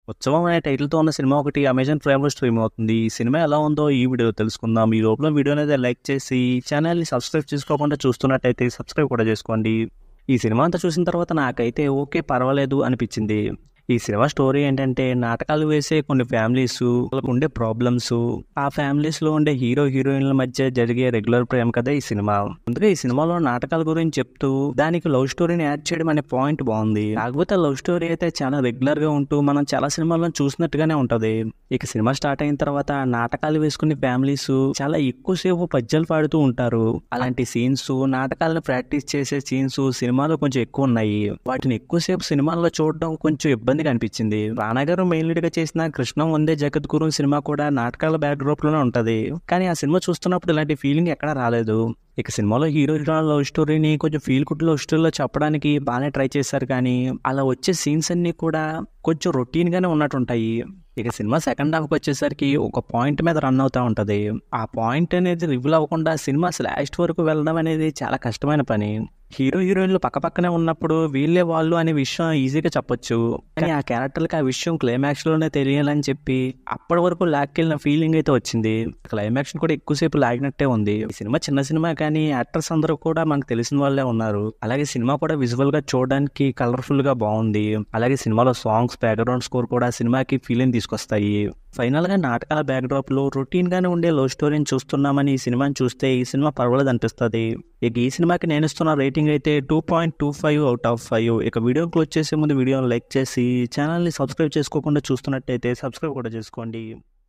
ఉత్సవం అనే టైటిల్తో ఉన్న సినిమా ఒకటి అమెజాన్ ప్రైమ్లో స్ట్రీమ్ అవుతుంది ఈ సినిమా ఎలా ఉందో ఈ వీడియో తెలుసుకుందాం ఈ లోపల వీడియో అనేది లైక్ చేసి ఛానల్ని సబ్స్క్రైబ్ చేసుకోకుండా చూస్తున్నట్టయితే సబ్స్క్రైబ్ కూడా చేసుకోండి ఈ సినిమా అంతా చూసిన తర్వాత నాకైతే ఓకే పర్వాలేదు అనిపించింది ఈ సినిమా స్టోరీ ఏంటంటే నాటకాలు వేసే కొన్ని ఫ్యామిలీస్ ఉండే ప్రాబ్లమ్స్ ఆ ఫ్యామిలీస్ లో ఉండే హీరో హీరోయిన్ల మధ్య జరిగే రెగ్యులర్ ప్రేమ కథ ఈ సినిమా అందుకే ఈ సినిమాలో నాటకాల గురించి చెప్తూ దానికి లవ్ స్టోరీని యాడ్ చేయడం అనే పాయింట్ బాగుంది కాకపోతే లవ్ స్టోరీ అయితే చాలా రెగ్యులర్ గా ఉంటూ మనం చాలా సినిమాల్లో చూసినట్టుగానే ఉంటది ఇక సినిమా స్టార్ట్ అయిన తర్వాత నాటకాలు వేసుకునే ఫ్యామిలీస్ చాలా ఎక్కువసేపు పద్యాలు పాడుతూ ఉంటారు అలాంటి సీన్స్ నాటకాలను ప్రాక్టీస్ చేసే సీన్స్ సినిమాలో కొంచెం ఎక్కువ ఉన్నాయి వాటిని ఎక్కువసేపు సినిమాల్లో చూడడం కొంచెం ఇబ్బందిగా అనిపించింది రానా గారు మెయిన్ లీడ్ గా చేసిన కృష్ణం వందే జగద్గురు సినిమా కూడా నాటకాల బ్యాక్ డ్రాప్ లోనే ఉంటది కానీ ఆ సినిమా చూస్తున్నప్పుడు ఇలాంటి ఫీలింగ్ ఎక్కడా రాలేదు ఇక సినిమాలో హీరో హీరోయిన్ లవ్ స్టోరీని కొంచెం ఫీల్ గుడ్ లవ్ స్టోరీలో చెప్పడానికి బాగానే ట్రై చేశారు కానీ అలా వచ్చే సీన్స్ అన్ని కూడా కొంచెం రొటీన్ గానే ఉన్నట్టుంటాయి ఇక సినిమా సెకండ్ హాఫ్కి వచ్చేసరికి ఒక పాయింట్ మీద రన్ అవుతా ఉంటది ఆ పాయింట్ అనేది రివీల్ అవ్వకుండా సినిమా లాస్ట్ వరకు వెళ్ళడం అనేది చాలా కష్టమైన పని హీరో హీరోయిన్లు పక్కపక్కనే ఉన్నప్పుడు వీళ్ళే వాళ్ళు అనే విషయం ఈజీగా చెప్పొచ్చు కానీ ఆ క్యారెక్టర్కి ఆ విషయం క్లైమాక్స్ లోనే తెలియాలని చెప్పి అప్పటి వరకు లాక్కెళ్ళిన ఫీలింగ్ అయితే వచ్చింది క్లైమాక్స్ కూడా ఎక్కువసేపు లాగినట్టే ఉంది ఈ సినిమా చిన్న సినిమా కానీ యాక్టర్స్ అందరూ కూడా మనకు తెలిసిన వాళ్ళే ఉన్నారు అలాగే సినిమా కూడా విజువల్ గా చూడడానికి కలర్ఫుల్ గా బాగుంది అలాగే సినిమాలో సాంగ్స్ బ్యాక్గ్రౌండ్ స్కోర్ కూడా సినిమాకి ఫీలింగ్ తీసుకొస్తాయి ఫైనల్ గా నాటకాల బ్యాక్ డ్రాప్ లో రొటీన్ గానే ఉండే లవ్ స్టోరీని చూస్తున్నామని ఈ సినిమాని చూస్తే ఈ సినిమా పర్వాలేదు అనిపిస్తుంది ఇక ఈ సినిమాకి నేను ఇస్తున్న రేటింగ్ అయితే two point two five out of five ఇక వీడియో క్లోజ్ చేసే ముందు వీడియోని లైక్ చేసి ఛానల్ని సబ్స్క్రైబ్ చేసుకోకుండా చూస్తున్నట్టయితే సబ్స్క్రైబ్ కూడా చేసుకోండి